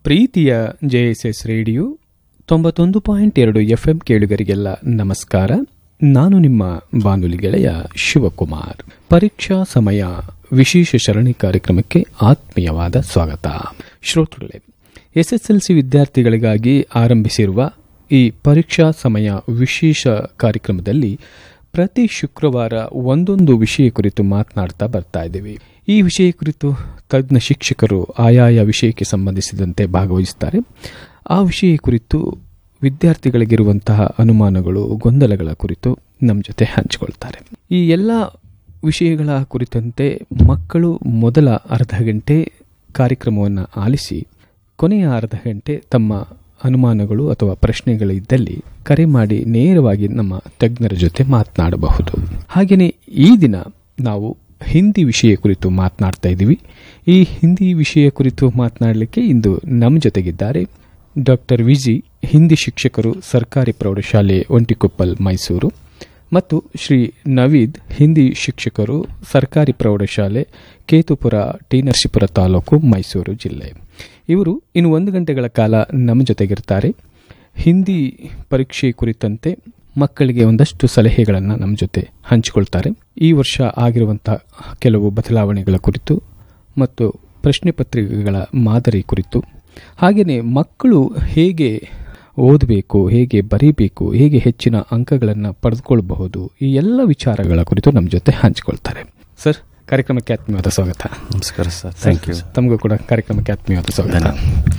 ಪ್ರೀತಿಯ JSS radio ತೊಂಬತ್ತೊಂದು point ಎರಡು ಎಫ್ಎಂ ಕೇಳುಗರಿಗೆಲ್ಲ ನಮಸ್ಕಾರ ನಾನು ನಿಮ್ಮ ಬಾನುಲಿ ಗೆಳೆಯ ಶಿವಕುಮಾರ್ ಪರೀಕ್ಷಾ ಸಮಯ ವಿಶೇಷ ಸರಣಿ ಕಾರ್ಯಕ್ರಮಕ್ಕೆ ಆತ್ಮೀಯವಾದ ಸ್ವಾಗತ ಶ್ರೋತೃಗಳೇ ಎಸ್ಎಸ್ಎಲ್ಸಿ ವಿದ್ಯಾರ್ಥಿಗಳಿಗಾಗಿ ಆರಂಭಿಸಿರುವ ಈ ಪರೀಕ್ಷಾ ಸಮಯ ವಿಶೇಷ ಕಾರ್ಯಕ್ರಮದಲ್ಲಿ ಪ್ರತಿ ಶುಕ್ರವಾರ ಒಂದೊಂದು ವಿಷಯ ಕುರಿತು ಮಾತನಾಡ್ತಾ ಬರ್ತಾ ಇದ್ದೀವಿ ಈ ವಿಷಯ ಕುರಿತು ತಜ್ಞ ಶಿಕ್ಷಕರು ಆಯಾಯ ವಿಷಯಕ್ಕೆ ಸಂಬಂಧಿಸಿದಂತೆ ಭಾಗವಹಿಸುತ್ತಾರೆ ಆ ವಿಷಯ ಕುರಿತು ವಿದ್ಯಾರ್ಥಿಗಳಿಗಿರುವಂತಹ ಅನುಮಾನಗಳು ಗೊಂದಲಗಳ ಕುರಿತು ನಮ್ಮ ಜೊತೆ ಹಂಚಿಕೊಳ್ತಾರೆ ಈ ಎಲ್ಲ ವಿಷಯಗಳ ಕುರಿತಂತೆ ಮಕ್ಕಳು ಮೊದಲ ಅರ್ಧ ಗಂಟೆ ಕಾರ್ಯಕ್ರಮವನ್ನು ಆಲಿಸಿ ಕೊನೆಯ ಅರ್ಧ ಗಂಟೆ ತಮ್ಮ ಅನುಮಾನಗಳು ಅಥವಾ ಪ್ರಶ್ನೆಗಳಿದ್ದಲ್ಲಿ ಕರೆ ಮಾಡಿ ನೇರವಾಗಿ ನಮ್ಮ ತಜ್ಞರ ಜೊತೆ ಮಾತನಾಡಬಹುದು ಹಾಗೆಯೇ ಈ ದಿನ ನಾವು ಹಿಂದಿ ವಿಷಯ ಕುರಿತು ಮಾತನಾಡ್ತಾ ಇದ್ದೀವಿ ಈ ಹಿಂದಿ ವಿಷಯ ಕುರಿತು ಮಾತನಾಡಲಿಕ್ಕೆ ಇಂದು ನಮ್ಮ ಜೊತೆಗಿದ್ದಾರೆ ಡಾಕ್ಟರ್ ವಿಜಿ ಹಿಂದಿ ಶಿಕ್ಷಕರು ಸರ್ಕಾರಿ ಪ್ರೌಢಶಾಲೆ ಒಂಟಿಕೊಪ್ಪಲ್ ಮೈಸೂರು ಮತ್ತು ಶ್ರೀ ನವೀದ್ ಹಿಂದಿ ಶಿಕ್ಷಕರು ಸರ್ಕಾರಿ ಪ್ರೌಢಶಾಲೆ ಕೇತುಪುರ ಟಿ ನರಸೀಪುರ ತಾಲೂಕು ಮೈಸೂರು ಜಿಲ್ಲೆ ಇವರು ಇನ್ನು ಒಂದು ಗಂಟೆಗಳ ಕಾಲ ನಮ್ಮ ಜೊತೆಗಿರ್ತಾರೆ ಹಿಂದಿ ಪರೀಕ್ಷೆ ಕುರಿತಂತೆ ಮಕ್ಕಳಿಗೆ ಒಂದಷ್ಟು ಸಲಹೆಗಳನ್ನು ನಮ್ಮ ಜೊತೆ ಹಂಚಿಕೊಳ್ತಾರೆ ಈ ವರ್ಷ ಆಗಿರುವಂತಹ ಕೆಲವು ಬದಲಾವಣೆಗಳ ಕುರಿತು ಮತ್ತು ಪ್ರಶ್ನೆ ಪತ್ರಿಕೆಗಳ ಮಾದರಿ ಕುರಿತು ಹಾಗೆಯೇ ಮಕ್ಕಳು ಹೇಗೆ ಓದಬೇಕು ಹೇಗೆ ಬರೀಬೇಕು ಹೇಗೆ ಹೆಚ್ಚಿನ ಅಂಕಗಳನ್ನು ಪಡೆದುಕೊಳ್ಳಬಹುದು ಈ ಎಲ್ಲ ವಿಚಾರಗಳ ಕುರಿತು ನಮ್ಮ ಜೊತೆ ಹಂಚಿಕೊಳ್ತಾರೆ ಸರ್ ಕಾರ್ಯಕ್ರಮಕ್ಕೆ ಆತ್ಮೀಯವಾದ ಸ್ವಾಗತ ನಮಸ್ಕಾರ ಸರ್ ಥ್ಯಾಂಕ್ ಯು ತಮಗೂ ಕೂಡ ಕಾರ್ಯಕ್ರಮಕ್ಕೆ ಆತ್ಮೀಯವಾದ ಸ್ವಾಗತ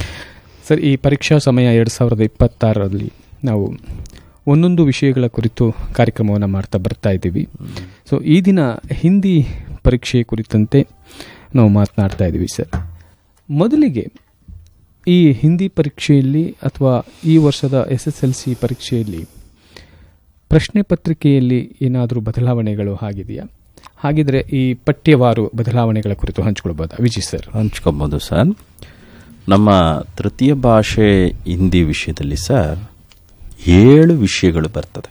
ಸರ್ ಈ ಪರೀಕ್ಷಾ ಸಮಯ ಎರಡು ಸಾವಿರದ ಇಪ್ಪತ್ತಾರರಲ್ಲಿ ನಾವು ಒಂದೊಂದು ವಿಷಯಗಳ ಕುರಿತು ಕಾರ್ಯಕ್ರಮವನ್ನು ಮಾಡ್ತಾ ಬರ್ತಾ ಇದ್ದೀವಿ ಸೊ ಈ ದಿನ ಹಿಂದಿ ಪರೀಕ್ಷೆ ಕುರಿತಂತೆ ನಾವು ಮಾತನಾಡ್ತಾ ಇದ್ದೀವಿ ಸರ್ ಮೊದಲಿಗೆ ಈ ಹಿಂದಿ ಪರೀಕ್ಷೆಯಲ್ಲಿ ಅಥವಾ ಈ ವರ್ಷದ ಎಸ್ ಎಸ್ ಎಲ್ ಸಿ ಪರೀಕ್ಷೆಯಲ್ಲಿ ಪ್ರಶ್ನೆ ಪತ್ರಿಕೆಯಲ್ಲಿ ಏನಾದರೂ ಬದಲಾವಣೆಗಳು ಆಗಿದೆಯಾ ಹಾಗಿದ್ರೆ ಈ ಪಠ್ಯವಾರು ಬದಲಾವಣೆಗಳ ಕುರಿತು ಹಂಚಿಕೊಳ್ಬೋದಾ ವಿಜಯ್ ಸರ್ ಹಂಚ್ಕೊಬೋದು ಸರ್ ನಮ್ಮ ತೃತೀಯ ಭಾಷೆ ಹಿಂದಿ ವಿಷಯದಲ್ಲಿ ಸರ್ ಏಳು ವಿಷಯಗಳು ಬರ್ತದೆ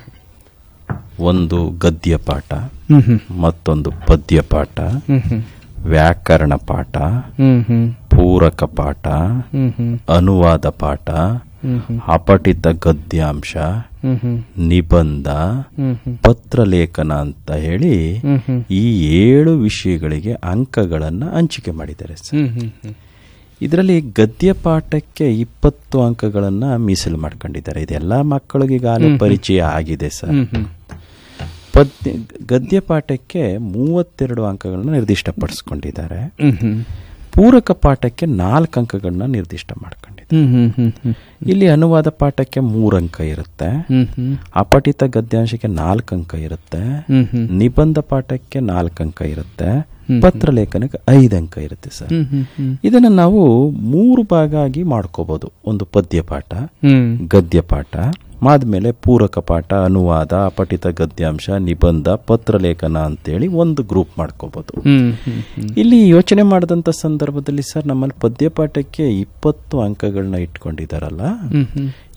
ಒಂದು ಗದ್ಯ ಪಾಠ ಹ್ಮ್ ಹ್ಮ್ ಮತ್ತೊಂದು ಪದ್ಯ ಪಾಠ ಹ್ಮ್ ಹ್ಮ್ ವ್ಯಾಕರಣ ಪಾಠ ಹ್ಮ್ ಹ್ಮ್ ಪೂರಕ ಪಾಠ ಹ್ಮ್ ಹ್ಮ್ ಅನುವಾದ ಪಾಠ ಹ್ಮ್ ಹ್ಮ್ ಅಪಠಿತ ಗದ್ಯಾಂಶ ಹ್ಮ್ ಹ್ಮ್ ನಿಬಂಧ ಹ್ಮ್ ಹ್ಮ್ ಪತ್ರಲೇಖನ ಅಂತ ಹೇಳಿ ಹ್ಮ್ ಹ್ಮ್ ಈ ಏಳು ವಿಷಯಗಳಿಗೆ ಅಂಕಗಳನ್ನು ಹಂಚಿಕೆ ಮಾಡಿದ್ದಾರೆ ಸರ್ ಹ್ಮ್ ಹ್ಮ್ ಹ್ಮ್ ಇದರಲ್ಲಿ ಗದ್ಯ ಪಾಠಕ್ಕೆ ಇಪ್ಪತ್ತು ಅಂಕಗಳನ್ನು ಮೀಸಲು ಮಾಡ್ಕೊಂಡಿದ್ದಾರೆ ಇದೆಲ್ಲ ಮಕ್ಕಳಿಗೆ ಈಗಾಗಲೇ ಪರಿಚಯ ಆಗಿದೆ ಸರ್ ಹ್ಮ್ ಹ್ಮ್ ಪದ್ಯ ಗದ್ಯ ಪಾಠಕ್ಕೆ ಮೂವತ್ತೆರಡು ಅಂಕಗಳನ್ನ ನಿರ್ದಿಷ್ಟಪಡಿಸ್ಕೊಂಡಿದ್ದಾರೆ ಹ್ಮ್ ಹ್ಮ್ ಪೂರಕ ಪಾಠಕ್ಕೆ ನಾಲ್ಕು ಅಂಕಗಳನ್ನ ನಿರ್ದಿಷ್ಟ ಮಾಡ್ಕೊಂಡಿದ್ದಾರೆ ಹ್ಮ್ ಹ್ಮ್ ಹ್ಮ್ ಹ್ಮ್ ಇಲ್ಲಿ ಅನುವಾದ ಪಾಠಕ್ಕೆ ಮೂರು ಅಂಕ ಇರುತ್ತೆ ಹ್ಮ್ ಹ್ಮ್ ಅಪಠಿತ ಗದ್ಯಾಂಶಕ್ಕೆ ನಾಲ್ಕು ಅಂಕ ಇರುತ್ತೆ ಹ್ಮ್ ಹ್ಮ್ ನಿಬಂಧ ಪಾಠಕ್ಕೆ ನಾಲ್ಕು ಅಂಕ ಇರುತ್ತೆ ಪತ್ರಲೇಖನಕ್ಕೆ ಐದು ಅಂಕ ಇರುತ್ತೆ ಸರ್ ಹ್ಮ್ ಹ್ಮ್ ಹ್ಮ್ ಇದನ್ನ ನಾವು ಮೂರು ಭಾಗ ಆಗಿ ಮಾಡ್ಕೋಬಹುದು ಒಂದು ಪದ್ಯ ಪಾಠ ಹ್ಮ್ ಗದ್ಯ ಪಾಠ ಆದ್ಮೇಲೆ ಪೂರಕ ಪಾಠ ಅನುವಾದ ಅಪಠಿತ ಗದ್ಯಾಂಶ ನಿಬಂಧ ಪತ್ರಲೇಖನ ಅಂತೇಳಿ ಒಂದು ಗ್ರೂಪ್ ಮಾಡ್ಕೋಬಹುದು ಹ್ಮ್ ಹ್ಮ್ ಹ್ಮ್ ಇಲ್ಲಿ ಯೋಚನೆ ಮಾಡಿದಂತ ಸಂದರ್ಭದಲ್ಲಿ ಸರ್ ನಮ್ಮಲ್ಲಿ ಪದ್ಯ ಪಾಠಕ್ಕೆ ಇಪ್ಪತ್ತು ಅಂಕಗಳನ್ನ ಇಟ್ಕೊಂಡಿದಾರಲ್ಲ ಹ್ಮ್ ಹ್ಮ್